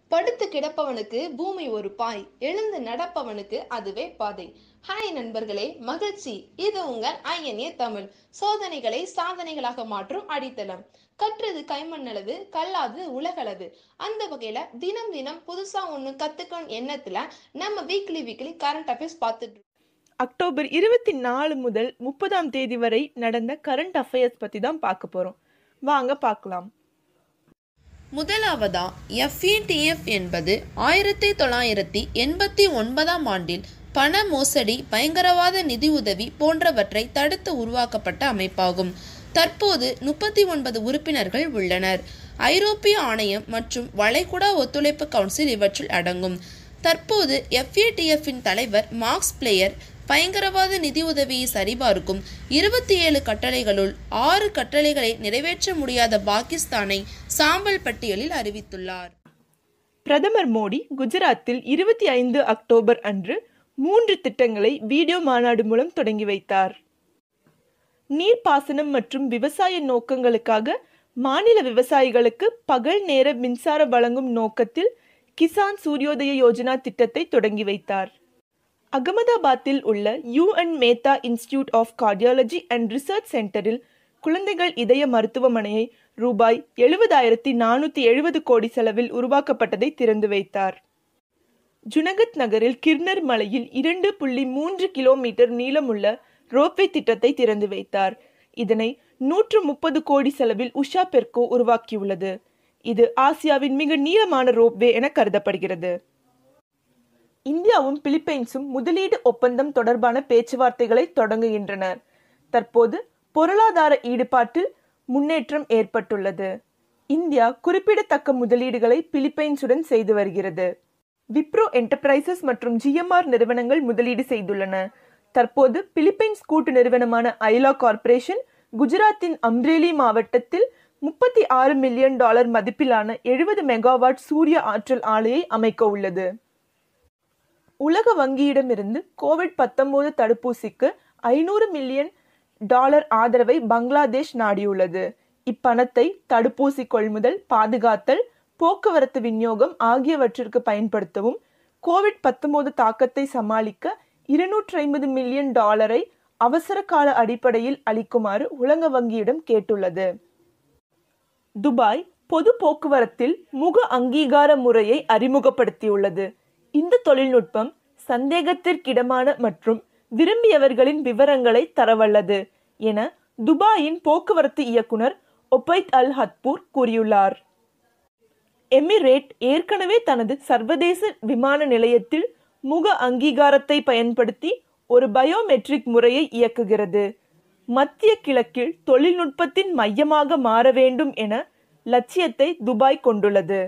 படுத்து கிடப்பவனுக்கு பூமி ஒரு பாய் எழுந்து நடப்பவனுக்கு அதுவே பாதை ஹாய் நண்பர்களே மகிழ்ச்சி இது உங்கள் ஐஎன்ஏ தமிழ் சோதனைகளை சாதனைகளாக மாற்றும் அடித்தளம் கற்றது கைமண்ணளவு கல்லாது உலகளவு அந்த வகையில தினம் தினம் புதுசா ஒண்ணு கத்துக்கணும் எண்ணத்துல நம்ம வீக்லி வீக்லி கரண்ட் அஃபேர்ஸ் பார்த்துட்டு அக்டோபர் இருபத்தி நாலு முதல் முப்பதாம் தேதி வரை நடந்த கரண்ட் அஃபேர்ஸ் பற்றி தான் பார்க்க போகிறோம் வாங்க பார்க்கலாம் முதலாவதா எஃப்இடிஎஃப் என்பது ஆயிரத்தி தொள்ளாயிரத்தி எண்பத்தி ஒன்பதாம் ஆண்டில் பண மோசடி பயங்கரவாத நிதியுதவி போன்றவற்றை தடுத்து உருவாக்கப்பட்ட அமைப்பாகும் தற்போது முப்பத்தி ஒன்பது உறுப்பினர்கள் உள்ளனர் ஐரோப்பிய ஆணையம் மற்றும் வளைகுடா ஒத்துழைப்பு கவுன்சில் இவற்றில் அடங்கும் தற்போது எஃப்ஏடிஎஃப்பின் தலைவர் மார்க்ஸ் பிளேயர் பயங்கரவாத நிதியுதவியை சரிபார்க்கும் இருபத்தி ஏழு கட்டளைகளுள் ஆறு கட்டளைகளை நிறைவேற்ற முடியாத பாகிஸ்தானை சாம்பல் பட்டியலில் அறிவித்துள்ளார் பிரதமர் மோடி குஜராத்தில் இருபத்தி ஐந்து அக்டோபர் அன்று மூன்று திட்டங்களை வீடியோ மாநாடு மூலம் தொடங்கி வைத்தார் நீர்ப்பாசனம் மற்றும் விவசாய நோக்கங்களுக்காக மாநில விவசாயிகளுக்கு பகல் நேர மின்சாரம் வழங்கும் நோக்கத்தில் கிசான் சூரியோதய யோஜனா திட்டத்தை தொடங்கி வைத்தார் அகமதாபாத்தில் உள்ள UN Mehta institute of cardiology and research சென்டரில் குழந்தைகள் இதய மருத்துவமனையை ரூபாய் எழுபதாயிரத்தி நானூற்றி எழுபது கோடி செலவில் உருவாக்கப்பட்டதை திறந்து வைத்தார் ஜுனகத் நகரில் கிர்னர் மலையில் இரண்டு புள்ளி மூன்று கிலோமீட்டர் நீளமுள்ள ரோப்வே திட்டத்தை திறந்து வைத்தார் இதனை நூற்று முப்பது கோடி செலவில் உஷா பெர்கோ உருவாக்கியுள்ளது இது ஆசியாவின் மிக நீளமான ரோப்வே என கருதப்படுகிறது இந்தியாவும் பிலிப்பைன்ஸும் முதலீடு ஒப்பந்தம் தொடர்பான பேச்சுவார்த்தைகளை தொடங்குகின்றனர் தற்போது பொருளாதார ஈடுபாட்டில் முன்னேற்றம் ஏற்பட்டுள்ளது இந்தியா குறிப்பிடத்தக்க முதலீடுகளை பிலிப்பைன்ஸுடன் செய்து வருகிறது விப்ரோ என்டர்பிரைசஸ் மற்றும் ஜிஎம்ஆர் நிறுவனங்கள் முதலீடு செய்துள்ளன தற்போது பிலிப்பைன்ஸ் கூட்டு நிறுவனமான ஐலா கார்ப்பரேஷன் குஜராத்தின் அம்ரேலி மாவட்டத்தில் முப்பத்தி ஆறு மில்லியன் டாலர் மதிப்பிலான எழுபது மெகாவாட் சூரிய ஆற்றல் ஆலையை அமைக்க உள்ளது உலக வங்கியிடமிருந்து கோவிட் பத்தொன்பது தடுப்பூசிக்கு ஐநூறு மில்லியன் டாலர் ஆதரவை பங்களாதேஷ் நாடியுள்ளது இப்பணத்தை தடுப்பூசி கொள்முதல் பாதுகாத்தல் போக்குவரத்து விநியோகம் ஆகியவற்றிற்கு பயன்படுத்தவும் கோவிட் பத்தொன்பது தாக்கத்தை சமாளிக்க இருநூற்றி ஐம்பது மில்லியன் டாலரை அவசர கால அடிப்படையில் அளிக்குமாறு உலக வங்கியிடம் கேட்டுள்ளது துபாய் பொது போக்குவரத்தில் முக அங்கீகார முறையை அறிமுகப்படுத்தியுள்ளது இந்த தொழில்நுட்பம் சந்தேகத்திற்கிடமான மற்றும் விரும்பியவர்களின் விவரங்களை தரவல்லது என துபாயின் போக்குவரத்து இயக்குனர் ஒபைத் அல் ஹத்பூர் கூறியுள்ளார் எமிரேட் ஏற்கனவே தனது சர்வதேச விமான நிலையத்தில் முக அங்கீகாரத்தை பயன்படுத்தி ஒரு பயோமெட்ரிக் முறையை இயக்குகிறது மத்திய கிழக்கில் தொழில்நுட்பத்தின் மையமாக மாற வேண்டும் என லட்சியத்தை துபாய் கொண்டுள்ளது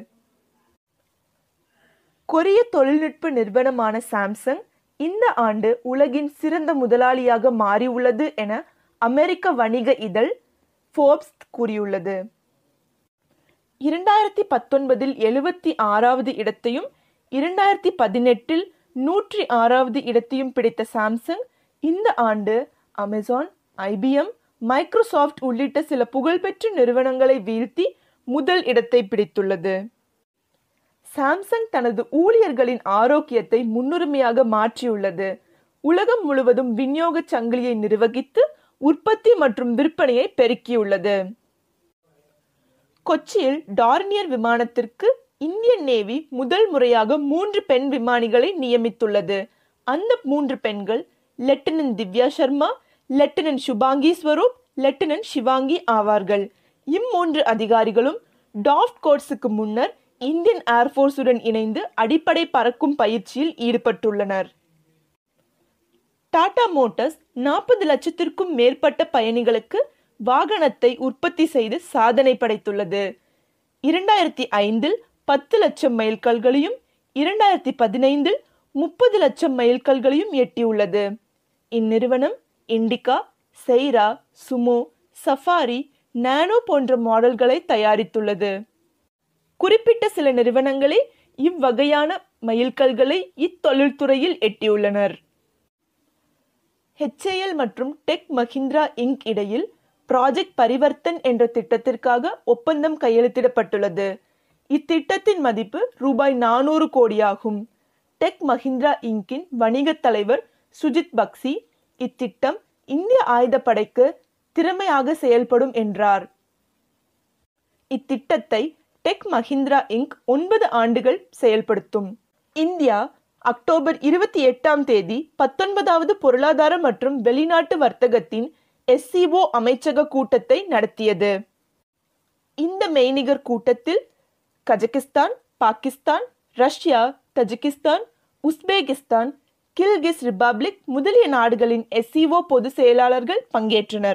கொரிய தொழில்நுட்ப நிறுவனமான சாம்சங் இந்த ஆண்டு உலகின் சிறந்த முதலாளியாக மாறியுள்ளது என அமெரிக்க வணிக இதழ் ஃபோர்ப்ஸ் கூறியுள்ளது இரண்டாயிரத்தி பத்தொன்பதில் எழுபத்தி ஆறாவது இடத்தையும் இரண்டாயிரத்தி பதினெட்டில் நூற்றி ஆறாவது இடத்தையும் பிடித்த சாம்சங் இந்த ஆண்டு அமேசான் ஐபிஎம் மைக்ரோசாஃப்ட் உள்ளிட்ட சில புகழ்பெற்ற நிறுவனங்களை வீழ்த்தி முதல் இடத்தை பிடித்துள்ளது சாம்சங் தனது ஊழியர்களின் ஆரோக்கியத்தை முன்னுரிமையாக மாற்றியுள்ளது உலகம் முழுவதும் விநியோக சங்கிலியை நிர்வகித்து உற்பத்தி மற்றும் விற்பனையை பெருக்கியுள்ளது கொச்சியில் டார்னியர் விமானத்திற்கு இந்தியன் நேவி முதல் முறையாக மூன்று பெண் விமானிகளை நியமித்துள்ளது அந்த மூன்று பெண்கள் lieutenant Divya Sharma lieutenant Shubhangi Swaroop lieutenant Shivangi ஆவார்கள் இம்மூன்று அதிகாரிகளும் டாஃப்ட் கோர்ஸுக்கு முன்னர் இந்தியன் ஏர்ஃபோர்ஸுடன் இணைந்து அடிப்படை பறக்கும் பயிற்சியில் ஈடுபட்டுள்ளனர் டாடா மோட்டார்ஸ் நாற்பது லட்சத்திற்கும் மேற்பட்ட பயணிகளுக்கு வாகனத்தை உற்பத்தி செய்து சாதனை படைத்துள்ளது இரண்டாயிரத்தி ஐந்தில் பத்து லட்சம் மைல்கல்களையும் இரண்டாயிரத்தி பதினைந்தில் முப்பது லட்சம் மைல்கல்களையும் எட்டியுள்ளது இந்நிறுவனம் Indica Sierra Sumo Safari Nano போன்ற மாடல்களை தயாரித்துள்ளது குறிப்பிட்ட சில நிறுவனங்களே இவ்வகையான மைல்கல்களை இத்தொழில்துறையில் எட்டியுள்ளனர் ஹெச்ஏஎல் மற்றும் டெக் மஹிந்திரா இன்க் இடையில் ப்ராஜெக்ட் பரிவர்த்தன் என்ற திட்டத்திற்காக ஒப்பந்தம் கையெழுத்திடப்பட்டுள்ளது இத்திட்டத்தின் மதிப்பு ரூபாய் நானூறு கோடியாகும் டெக் மஹிந்திரா இங்கின் வணிகத் தலைவர் சுஜித் பக்சி இத்திட்டம் இந்திய ஆயுதப்படைக்கு திறமையாக செயல்படும் என்றார் இத்திட்டத்தை டெக் மஹிந்திரா இங்க் ஒன்பது ஆண்டுகள் செயல்படுத்தும் இந்தியா அக்டோபர் இருபத்தி எட்டாம் தேதி பத்தொன்பதாவது பொருளாதார மற்றும் வெளிநாட்டு வர்த்தகத்தின் எஸ்சிஓ அமைச்சக கூட்டத்தை நடத்தியது இந்த மெய்நிகர் கூட்டத்தில் Kazakhstan Pakistan Russia Tajikistan Uzbekistan Kyrgyz republic முதலிய நாடுகளின் எஸ்சிஓ பொதுச் செயலாளர்கள் பங்கேற்றனர்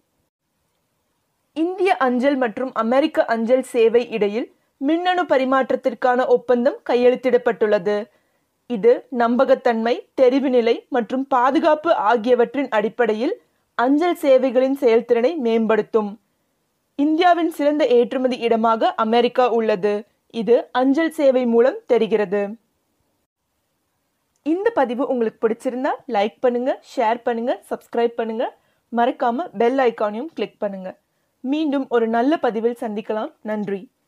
இந்திய அஞ்சல் மற்றும் அமெரிக்க அஞ்சல் சேவை இடையில் மின்னணு பரிமாற்றத்திற்கான ஒப்பந்தம் கையெழுத்திடப்பட்டுள்ளது இது நம்பகத்தன்மை தெரிவுநிலை மற்றும் பாதுகாப்பு ஆகியவற்றின் அடிப்படையில் அஞ்சல் சேவைகளின் செயல்திறனை மேம்படுத்தும் இந்தியாவின் சிறந்த ஏற்றுமதி இடமாக அமெரிக்கா உள்ளது இது அஞ்சல் சேவை மூலம் தெரிகிறது இந்த பதிவு உங்களுக்கு பிடிச்சிருந்தா லைக் பண்ணுங்க ஷேர் பண்ணுங்க சப்ஸ்கிரைப் பண்ணுங்க மறக்காம பெல் ஐக்கானையும் கிளிக் பண்ணுங்க மீண்டும் ஒரு நல்ல பதிவில் சந்திக்கலாம் நன்றி